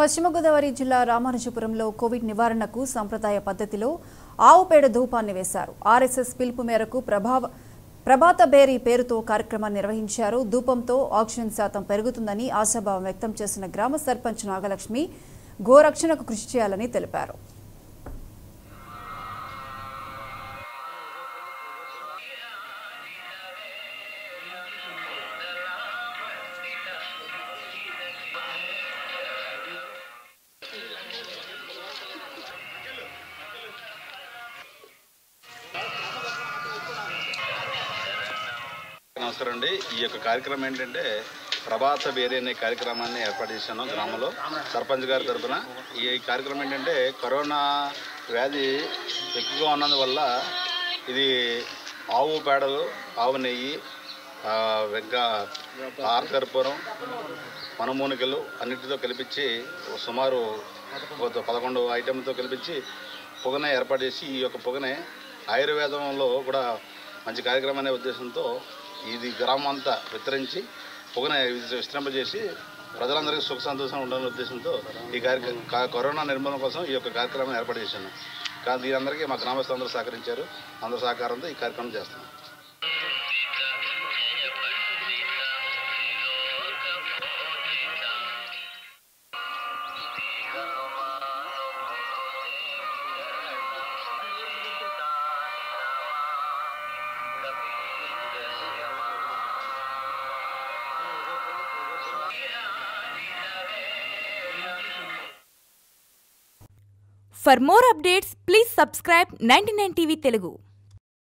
పశ్చిమ గోదావరి జిల్లా రామానుజపురంలో కోవిడ్ నివారణకు సంప్రదాయ పద్ధతిలో ఆవు పేడ ధూపాన్ని వేశారు ఆర్ఎస్ఎస్ పిలుపు మేరకు ప్రభావ ప్రభాత బేరీ పేరుతో కార్యక్రమాన్ని నిర్వహించారు ధూపంతో ఆక్సిజన్ శాతం పెరుగుతుందని ఆశాభావం వ్యక్తం చేసిన గ్రామ సర్పంచ్ నాగలక్ష్మి గోరక్షణకు కృషి చేయాలని తెలిపారు నమస్కారం అండి ఈ యొక్క కార్యక్రమం ఏంటంటే ప్రభాత బేరీ అనే కార్యక్రమాన్ని ఏర్పాటు చేశాను గ్రామంలో సర్పంచ్ గారి తరఫున ఈ కార్యక్రమం ఏంటంటే కరోనా వ్యాధి ఎక్కువగా ఉన్నందువల్ల ఇది ఆవు పేడలు ఆవు నెయ్యి ఆ, వెగ్గ ఆర్కర్పూరం మనమూనికలు అన్నిటితో కలిపించి సుమారు ఒక పదకొండు ఐటెంలతో కలిపించి పొగనే ఏర్పాటు చేసి ఈ యొక్క పొగనే ఆయుర్వేదంలో కూడా మంచి కార్యక్రమం అనే ఉద్దేశంతో ఇది గ్రామం అంతా విస్తరించి పొగన విస్తరింపజేసి ప్రజలందరికీ సుఖ సంతోషం ఉండాలనే ఉద్దేశంతో ఈ కార్యక్రమం కా- కరోనా నిర్మూలన కోసం ఈ యొక్క కార్యక్రమం ఏర్పాటు చేశాను కానీ దీని అందరికీ మా గ్రామస్తులందరూ సహకరించారు అందరి సహకారంతో ఈ కార్యక్రమం చేస్తున్నాం For more updates, please subscribe 99 TV Telugu.